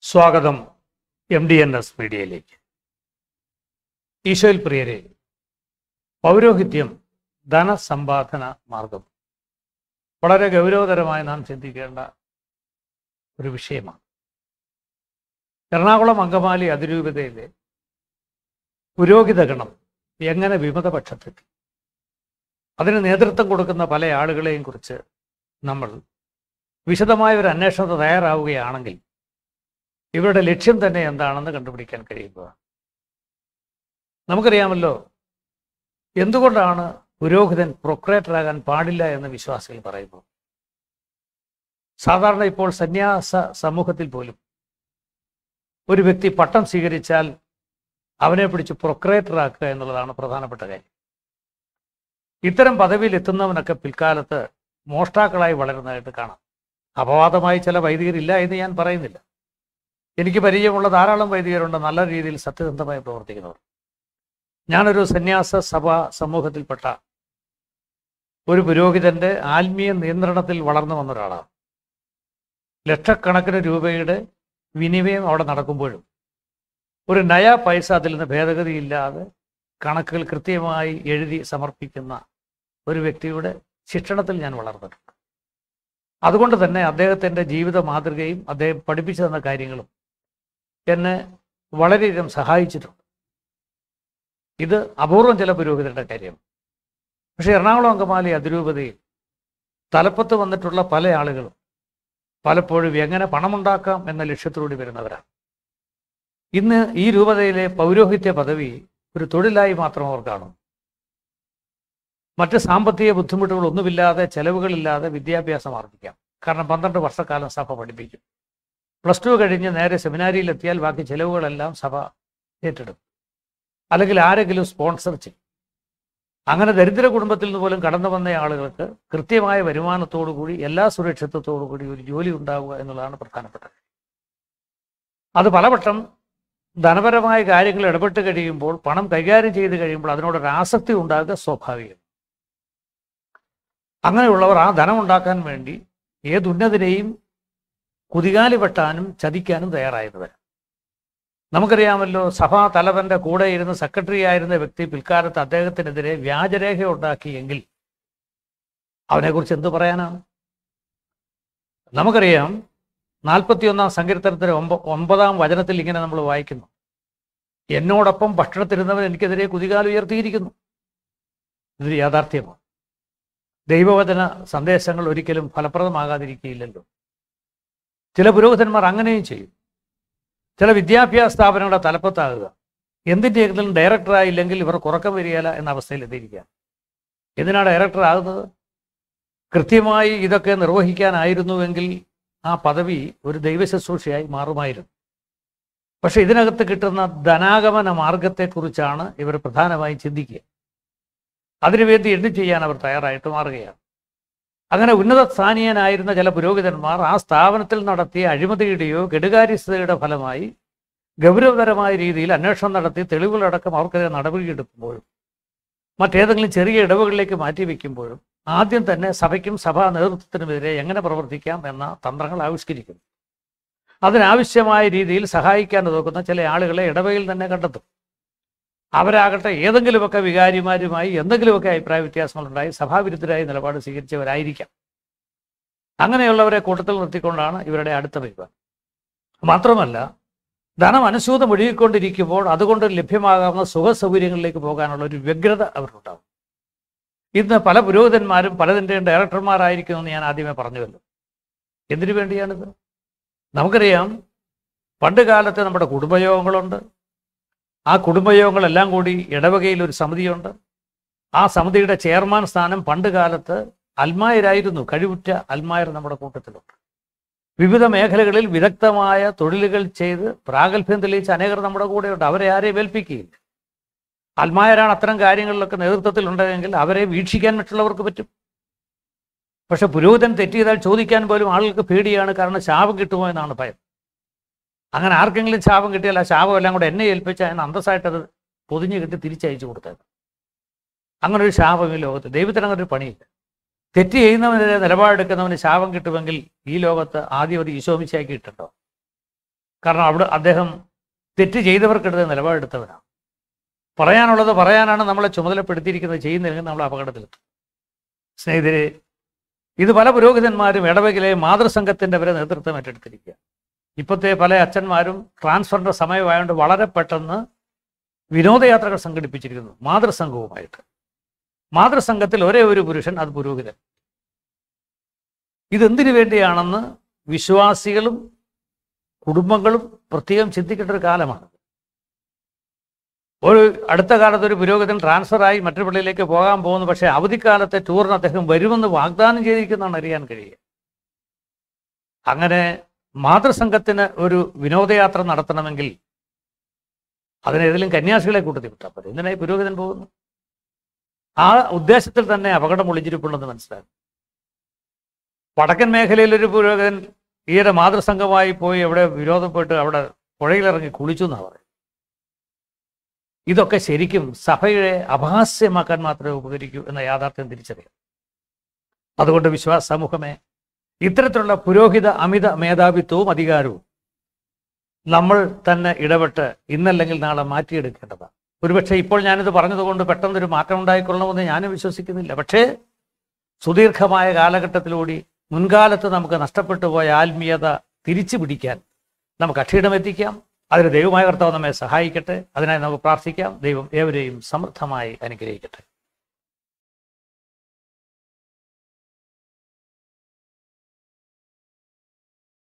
സ്വാഗതം M D N S മീഡിയയിലേക്ക് ഈശോയിൽ പ്രിയരെ പൗരോഹിത്യം ധനസമ്പാദന മാർഗം വളരെ ഗൗരവതരമായി നാം ചിന്തിക്കേണ്ട ഒരു വിഷയമാണ് എറണാകുളം അങ്കമാലി അതിരൂപതയിലെ പുരോഹിത ഗണം എങ്ങനെ വിമതപക്ഷത്തെത്തി അതിന് നേതൃത്വം കൊടുക്കുന്ന പല ആളുകളെയും കുറിച്ച് നമ്മൾ വിശദമായ ഒരു അന്വേഷണത്തിന് തയ്യാറാവുകയാണെങ്കിൽ ഇവരുടെ ലക്ഷ്യം തന്നെ എന്താണെന്ന് കണ്ടുപിടിക്കാൻ കഴിയുക നമുക്കറിയാമല്ലോ എന്തുകൊണ്ടാണ് പുരോഹിതൻ പ്രൊക്രേറ്ററാകാൻ പാടില്ല എന്ന് വിശ്വാസികൾ പറയുന്നു സാധാരണ ഇപ്പോൾ സന്യാസ സമൂഹത്തിൽ പോലും ഒരു വ്യക്തി പട്ടം സ്വീകരിച്ചാൽ അവനെ പിടിച്ച് പ്രൊക്രേറ്ററാക്കുക എന്നുള്ളതാണ് പ്രധാനപ്പെട്ട കാര്യം ഇത്തരം പദവിയിൽ എത്തുന്നവനൊക്കെ പിൽക്കാലത്ത് മോഷ്ടാക്കളായി വളരുന്നതായിട്ട് കാണാം അപവാദമായി ചില വൈദികരില്ല എന്ന് ഞാൻ പറയുന്നില്ല എനിക്ക് പരിചയമുള്ള ധാരാളം വൈദികരുണ്ട് നല്ല രീതിയിൽ സത്യസന്ധമായി പ്രവർത്തിക്കുന്നവർ ഞാനൊരു സന്യാസ സഭ സമൂഹത്തിൽപ്പെട്ട ഒരു പുരോഹിതന്റെ ആത്മീയ നിയന്ത്രണത്തിൽ വളർന്നു വന്ന ഒരാളാണ് ലക്ഷക്കണക്കിന് രൂപയുടെ വിനിമയം അവിടെ നടക്കുമ്പോഴും ഒരു നയ പൈസ അതിൽ നിന്ന് ഭേദഗതിയില്ലാതെ കണക്കുകൾ കൃത്യമായി എഴുതി സമർപ്പിക്കുന്ന ഒരു വ്യക്തിയുടെ ശിക്ഷണത്തിൽ ഞാൻ വളർന്നിട്ടുണ്ട് അതുകൊണ്ട് തന്നെ അദ്ദേഹത്തിൻ്റെ ജീവിത മാതൃകയും അദ്ദേഹം പഠിപ്പിച്ചു തന്ന കാര്യങ്ങളും എന്നെ വളരെയധികം സഹായിച്ചിട്ടുണ്ട് ഇത് അപൂർവം ചില പുരോഹിതരുടെ കാര്യമാണ് പക്ഷേ എറണാകുളം അങ്കമാലി അതിരൂപതയിൽ തലപ്പത്ത് വന്നിട്ടുള്ള പല ആളുകളും പലപ്പോഴും എങ്ങനെ പണമുണ്ടാക്കാം എന്ന ലക്ഷ്യത്തോടെ വരുന്നവരാണ് ഇന്ന് ഈ രൂപതയിലെ പൗരോഹിത്യ പദവി ഒരു തൊഴിലായി മാത്രം അവർ കാണും മറ്റ് സാമ്പത്തിക ബുദ്ധിമുട്ടുകളൊന്നുമില്ലാതെ ചെലവുകളില്ലാതെ വിദ്യാഭ്യാസം ആർജിക്കാം കാരണം പന്ത്രണ്ട് വർഷക്കാലം സഭ പഠിപ്പിക്കും പ്ലസ് ടു കഴിഞ്ഞ് നേരെ സെമിനാരിയിൽ എത്തിയാൽ ബാക്കി ചെലവുകളെല്ലാം സഭ ഏറ്റെടുക്കും അല്ലെങ്കിൽ ആരെങ്കിലും സ്പോൺസർ ചെയ്യും അങ്ങനെ ദരിദ്ര കുടുംബത്തിൽ നിന്ന് പോലും കടന്നു വന്ന ആളുകൾക്ക് കൃത്യമായ വരുമാനത്തോടു കൂടി എല്ലാ സുരക്ഷിതത്തോടു കൂടി ഒരു ജോലി ഉണ്ടാവുക എന്നുള്ളതാണ് പ്രധാനപ്പെട്ടത് അത് പലവട്ടം ധനപരമായ കാര്യങ്ങൾ ഇടപെട്ട് കഴിയുമ്പോൾ പണം കൈകാര്യം ചെയ്ത് കഴിയുമ്പോൾ അതിനോടൊരു ആസക്തി ഉണ്ടാകുക സ്വാഭാവികം അങ്ങനെയുള്ളവർ ആ ധനം ഉണ്ടാക്കാൻ വേണ്ടി ഏതുന്നതിനെയും കുതികാലി വെട്ടാനും ചതിക്കാനും തയ്യാറായിരുന്നവർ നമുക്കറിയാമല്ലോ സഭാ തലവന്റെ കൂടെ ഇരുന്ന് സെക്രട്ടറി ആയിരുന്ന വ്യക്തി പിൽക്കാലത്ത് അദ്ദേഹത്തിനെതിരെ വ്യാജരേഖ ഉണ്ടാക്കിയെങ്കിൽ അവനെക്കുറിച്ച് എന്തു പറയാനാണ് നമുക്കറിയാം നാൽപ്പത്തിയൊന്നാം സങ്കീർത്തനത്തിന് ഒമ്പ ഒമ്പതാം വചനത്തിൽ ഇങ്ങനെ നമ്മൾ വായിക്കുന്നു എന്നോടൊപ്പം ഭക്ഷണത്തിരുന്നവൻ എനിക്കെതിരെ കുതികാൽ ഉയർത്തിയിരിക്കുന്നു ഇത് യാഥാർത്ഥ്യമാണ് ദൈവവചന സന്ദേശങ്ങൾ ഒരിക്കലും ഫലപ്രദമാകാതിരിക്കുകയില്ലല്ലോ ചില പുരോഹിതന്മാർ അങ്ങനെയും ചെയ്യും ചില വിദ്യാഭ്യാസ സ്ഥാപനങ്ങളുടെ തലപ്പത്താകുക എന്തിൻ്റെയെങ്കിലും ഡയറക്ടറായില്ലെങ്കിൽ ഇവർക്ക് ഉറക്കം വരികയില്ല എന്ന അവസ്ഥയിൽ എത്തിയിരിക്കുക എന്തിനാണ് ഡയറക്ടർ ആകുന്നത് കൃത്യമായി ഇതൊക്കെ നിർവഹിക്കാനായിരുന്നുവെങ്കിൽ ആ പദവി ഒരു ദൈവശുശ്രൂഷയായി മാറുമായിരുന്നു പക്ഷെ ഇതിനകത്ത് കിട്ടുന്ന ധനാഗമന മാർഗത്തെക്കുറിച്ചാണ് ഇവർ പ്രധാനമായും ചിന്തിക്കുക അതിനുവേണ്ടി എന്ത് ചെയ്യാൻ അവർ തയ്യാറായിട്ട് മാറുകയാണ് അങ്ങനെ ഉന്നത സ്ഥാനീയനായിരുന്ന ചില പുരോഹിതന്മാർ ആ സ്ഥാപനത്തിൽ നടത്തിയ അഴിമതിയുടെയോ കെടുകാര്യസ്ഥതയുടെ ഫലമായി ഗൗരവതരമായ രീതിയിൽ അന്വേഷണം നടത്തി തെളിവുകളടക്കം അവർക്കെതിരെ നടപടിയെടുക്കുമ്പോഴും മറ്റേതെങ്കിലും ചെറിയ ഇടവുകളിലേക്ക് മാറ്റിവെക്കുമ്പോഴും ആദ്യം തന്നെ സഭയ്ക്കും സഭാ നേതൃത്വത്തിനുമെതിരെ എങ്ങനെ പ്രവർത്തിക്കാം എന്ന തന്ത്രങ്ങൾ ആവിഷ്കരിക്കുന്നു അതിനാവശ്യമായ രീതിയിൽ സഹായിക്കാൻ ഉതകുന്ന ചില ആളുകളെ ഇടവയിൽ തന്നെ കണ്ടെത്തും അവരാകട്ടെ ഏതെങ്കിലുമൊക്കെ വികാരിമാരുമായി എന്തെങ്കിലുമൊക്കെ അഭിപ്രായ വ്യത്യാസങ്ങളുണ്ടായി സഭാവിരുദ്ധരായി നിലപാട് സ്വീകരിച്ചവരായിരിക്കാം അങ്ങനെയുള്ളവരെ കൂട്ടത്തിൽ നിർത്തിക്കൊണ്ടാണ് ഇവരുടെ അടുത്ത പരിപാടി മാത്രമല്ല ധനം അനുസൂതം ഒഴുകിക്കൊണ്ടിരിക്കുമ്പോൾ അതുകൊണ്ട് ലഭ്യമാകാവുന്ന സുഖ സൗകര്യങ്ങളിലേക്ക് പോകാനുള്ള ഒരു വ്യഗ്രത അവർക്കുണ്ടാവും ഇന്ന് പല പുരോഹിതന്മാരും പലതിൻ്റെയും ഡയറക്ടർമാരായിരിക്കുമെന്ന് ഞാൻ ആദ്യമേ പറഞ്ഞുവല്ലോ എന്തിനു വേണ്ടിയാണിത് നമുക്കറിയാം പണ്ട് കാലത്തെ നമ്മുടെ കുടുംബയോഗങ്ങളുണ്ട് ആ കുടുംബയോഗങ്ങളെല്ലാം കൂടി ഇടവകയിൽ ഒരു സമിതിയുണ്ട് ആ സമിതിയുടെ ചെയർമാൻ സ്ഥാനം പണ്ട് കാലത്ത് അൽമായരായിരുന്നു കഴിവുറ്റ അൽമായർ നമ്മുടെ കൂട്ടത്തിലുണ്ട് വിവിധ മേഖലകളിൽ വിദഗ്ധമായ തൊഴിലുകൾ ചെയ്ത് പ്രാഗൽഭ്യം തെളിയിച്ച അനേകർ നമ്മുടെ കൂടെയുണ്ട് അവരെ ആരെയും ഏൽപ്പിക്കുകയില്ല അൽമായരാണ് അത്തരം കാര്യങ്ങളിലൊക്കെ നേതൃത്വത്തിൽ ഉണ്ടെങ്കിൽ അവരെ വീക്ഷിക്കാൻ മറ്റുള്ളവർക്ക് പറ്റും പക്ഷെ പുരോഹിതൻ തെറ്റ് ചെയ്താൽ ചോദിക്കാൻ പോലും ആളുകൾക്ക് പേടിയാണ് കാരണം ശാപം കിട്ടുമോ എന്നാണ് ഭയം അങ്ങനെ ആർക്കെങ്കിലും ശാപം കിട്ടിയാൽ ആ ശാപം എല്ലാം കൂടെ എന്നെ ഏൽപ്പിച്ച് അതിന് അന്തസ്സായിട്ട് അത് പൊതിഞ്ഞു കിട്ടി തിരിച്ചയച്ചു കൊടുത്തത് അങ്ങനെ ഒരു ശാപം ഈ ലോകത്ത് ദൈവത്തിന് അങ്ങനെ ഒരു പണിയില്ല തെറ്റ് ചെയ്യുന്നവനെതിരെ നിലപാടെടുക്കുന്നവന് ശാപം കിട്ടുമെങ്കിൽ ഈ ലോകത്ത് ആദ്യം ഒരു ഈശോമിച്ചാക്കി ഇട്ടുണ്ടോ കാരണം അവിടെ അദ്ദേഹം തെറ്റ് ചെയ്തവർക്കെടുത്ത് നിലപാടെടുത്തവനാണ് പറയാനുള്ളത് പറയാനാണ് നമ്മളെ ചുമതലപ്പെടുത്തിയിരിക്കുന്നത് ചെയ്യുന്നില്ലെങ്കിൽ നമ്മൾ അപകടത്തിലെത്തും സ്നേഹിതരെ ഇത് പല പുരോഹിതന്മാരും ഇടവകിലെ മാതൃസംഘത്തിൻ്റെ വരെ നേതൃത്വം ഏറ്റെടുത്തിരിക്കുക ഇപ്പോഴത്തെ പല അച്ഛന്മാരും ട്രാൻസ്ഫറിൻ്റെ സമയമായതുകൊണ്ട് വളരെ പെട്ടെന്ന് വിനോദയാത്രകൾ സംഘടിപ്പിച്ചിരിക്കുന്നു മാതൃസംഘവുമായിട്ട് മാതൃസംഘത്തിൽ ഒരേ ഒരു പുരുഷൻ അത് പുരോഹിതൻ ഇതെന്തിനു വേണ്ടിയാണെന്ന് വിശ്വാസികളും കുടുംബങ്ങളും പ്രത്യേകം ചിന്തിക്കേണ്ട ഒരു കാലമാണ് ഒരു അടുത്ത കാലത്ത് ഒരു പുരോഹിതൻ ട്രാൻസ്ഫറായി മറ്റൊരു പള്ളിയിലേക്ക് പോകാൻ പോകുന്നു പക്ഷേ അവധിക്കാലത്തെ ടൂറിന് അദ്ദേഹം വരുമെന്ന് വാഗ്ദാനം ചെയ്തിരിക്കുന്നതാണ് അറിയാൻ കഴിയുക അങ്ങനെ മാതൃസംഘത്തിന് ഒരു വിനോദയാത്ര നടത്തണമെങ്കിൽ അതിനേതെങ്കിലും കന്യാസികളെ കൂട്ടത്തിൽ വിട്ടാൽ പോരെ എന്തിനായി പുരോഹിതൻ പോകുന്നു ആ ഉദ്ദേശത്തിൽ തന്നെ അപകടം ഒളിഞ്ഞിരിപ്പുണ്ടെന്ന് മനസ്സിലാക്കും വടക്കൻ മേഖലയിൽ ഒരു പുരോഹിതൻ ഈയിടെ മാതൃസംഘമായി പോയി എവിടെ വിരോധപ്പെട്ട് അവിടെ പുഴയിലിറങ്ങി കുളിച്ചു എന്നാണ് പറയുന്നത് ഇതൊക്കെ ശരിക്കും സഭയെ അപഹാസ്യമാക്കാൻ മാത്രമേ ഉപകരിക്കൂ എന്ന യാഥാർത്ഥ്യം തിരിച്ചറിയാം അതുകൊണ്ട് വിശ്വാസ സമൂഹമേ ഇത്തരത്തിലുള്ള പുരോഹിത അമിത മേധാവിത്വവും അധികാരവും നമ്മൾ തന്നെ ഇടപെട്ട് ഇന്നല്ലെങ്കിൽ നാളെ മാറ്റിയെടുക്കേണ്ടതാണ് ഒരുപക്ഷെ ഇപ്പോൾ ഞാനിത് പറഞ്ഞതുകൊണ്ട് പെട്ടെന്നൊരു മാറ്റം ഉണ്ടായിക്കൊള്ളണമെന്ന് ഞാനും വിശ്വസിക്കുന്നില്ല പക്ഷേ സുദീർഘമായ കാലഘട്ടത്തിലൂടെ മുൻകാലത്ത് നമുക്ക് നഷ്ടപ്പെട്ടു പോയ ആത്മീയത തിരിച്ചു പിടിക്കാൻ നമുക്ക് അക്ഷീണമെത്തിക്കാം അതിന് ദൈവമായ കർത്താവ് നമ്മെ സഹായിക്കട്ടെ അതിനായി നമുക്ക് പ്രാർത്ഥിക്കാം ദൈവം ഏവരെയും സമൃദ്ധമായി അനുഗ്രഹിക്കട്ടെ